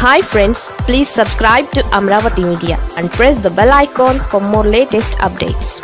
hi friends please subscribe to Amaravati media and press the bell icon for more latest updates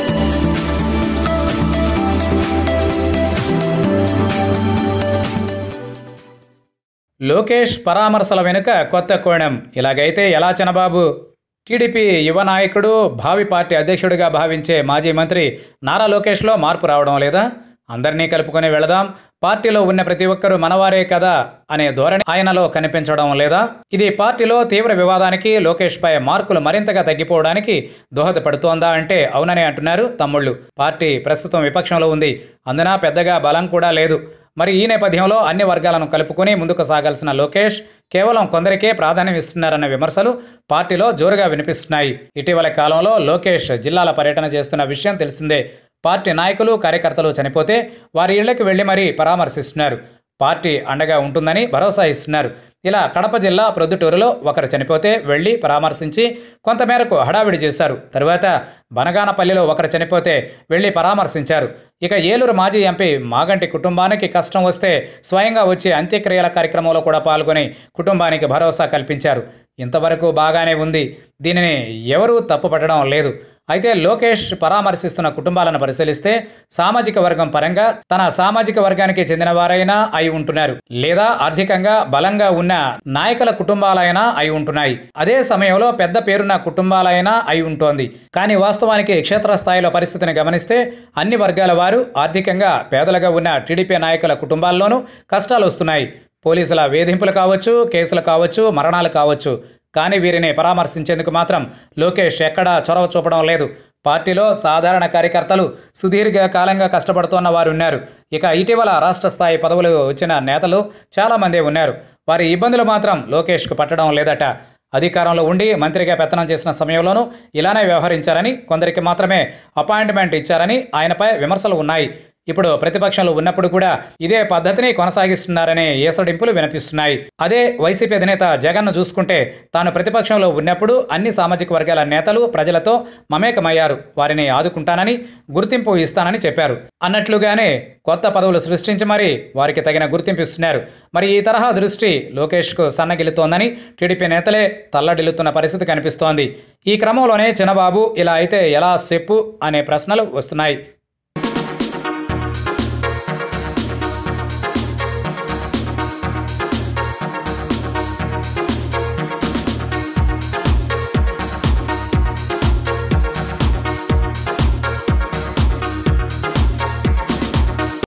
Lokesh పరామర్శల వెనుక కొత్త కోణం ఇలాగైతే ఎలా చనబాబు టీడీపీ యువ నాయకుడు భావి పార్టీ అధ్యక్షుడిగా భావించే మాజీ మంత్రి నారా లోకేష్లో మార్పు రావడం లేదా అందరినీ కలుపుకొని వెళదాం పార్టీలో ఉన్న ప్రతి ఒక్కరూ మనవారే కదా అనే ధోరణి ఆయనలో కనిపించడం లేదా ఇది పార్టీలో తీవ్ర వివాదానికి లోకేష్ పై మార్కులు మరింతగా తగ్గిపోవడానికి దోహదపడుతోందా అంటే అవుననే అంటున్నారు తమ్ముళ్ళు పార్టీ ప్రస్తుతం విపక్షంలో ఉంది అందున పెద్దగా బలం కూడా లేదు మరి ఈ నేపథ్యంలో అన్ని వర్గాలను కలుపుకొని ముందుకు సాగాల్సిన లోకేష్ కేవలం కొందరికే ప్రాధాన్యం ఇస్తున్నారన్న విమర్శలు పార్టీలో జోరుగా వినిపిస్తున్నాయి ఇటీవల కాలంలో లోకేష్ జిల్లాల పర్యటన చేస్తున్న విషయం తెలిసిందే పార్టీ నాయకులు కార్యకర్తలు చనిపోతే వారి ఇళ్లకు వెళ్లి మరీ పరామర్శిస్తున్నారు పార్టీ అండగా ఉంటుందని భరోసా ఇస్తున్నారు ఇలా కడప జిల్లా ప్రొద్దుటూరులో ఒకరు చనిపోతే వెళ్లి పరామర్శించి కొంతమేరకు హడావిడి చేశారు తరువాత బనగానపల్లిలో ఒకరు చనిపోతే వెళ్లి పరామర్శించారు ఇక ఏలూరు మాజీ ఎంపీ మాగంటి కుటుంబానికి కష్టం వస్తే స్వయంగా వచ్చి అంత్యక్రియల కార్యక్రమంలో కూడా పాల్గొని కుటుంబానికి భరోసా కల్పించారు ఇంతవరకు బాగానే ఉంది దీనిని ఎవరూ తప్పుపట్టడం లేదు అయితే లోకేష్ పరామర్శిస్తున్న కుటుంబాలను పరిశీలిస్తే సామాజిక వర్గం పరంగా తన సామాజిక వర్గానికి చెందిన వారైనా అయి ఉంటున్నారు లేదా ఆర్థికంగా బలంగా ఉన్న నాయకుల కుటుంబాలైనా అయి ఉంటున్నాయి అదే సమయంలో పెద్ద పేరున్న కుటుంబాలైనా అయి ఉంటోంది కానీ వాస్తవానికి క్షేత్రస్థాయిలో పరిస్థితిని గమనిస్తే అన్ని వర్గాల వారు ఆర్థికంగా పేదలుగా ఉన్న టీడీపీ నాయకుల కుటుంబాల్లోనూ కష్టాలు వస్తున్నాయి పోలీసుల వేధింపులు కావచ్చు కేసులు కావచ్చు మరణాలు కావచ్చు కానీ వీరిని పరామర్శించేందుకు మాత్రం లోకేష్ ఎక్కడా చొరవ చూపడం లేదు పార్టీలో సాధారణ కార్యకర్తలు సుదీర్ఘ కాలంగా కష్టపడుతున్న వారు ఉన్నారు ఇక ఇటీవల రాష్ట్ర స్థాయి పదవులు వచ్చిన నేతలు చాలామంది ఉన్నారు వారి ఇబ్బందులు మాత్రం లోకేష్కు పట్టడం లేదట అధికారంలో ఉండి మంత్రిగా పెత్తనం చేసిన సమయంలోనూ ఇలానే వ్యవహరించారని కొందరికి మాత్రమే అపాయింట్మెంట్ ఇచ్చారని ఆయనపై విమర్శలు ఉన్నాయి ఇప్పుడు ప్రతిపక్షంలో ఉన్నప్పుడు కూడా ఇదే పద్ధతిని కొనసాగిస్తున్నారనే ఏసడింపులు వినిపిస్తున్నాయి అదే వైసీపీ అధినేత జగన్ను చూసుకుంటే తాను ప్రతిపక్షంలో ఉన్నప్పుడు అన్ని సామాజిక వర్గాల నేతలు ప్రజలతో మమేకమయ్యారు వారిని ఆదుకుంటానని గుర్తింపు ఇస్తానని చెప్పారు అన్నట్లుగానే కొత్త పదవులు సృష్టించి మరీ వారికి తగిన గుర్తింపు ఇస్తున్నారు మరి ఈ తరహా దృష్టి లోకేష్కు సన్నగిలుతోందని టీడీపీ నేతలే తల్లడిల్లుతున్న పరిస్థితి కనిపిస్తోంది ఈ క్రమంలోనే చిన్నబాబు ఇలా అయితే ఎలా చెప్పు అనే ప్రశ్నలు వస్తున్నాయి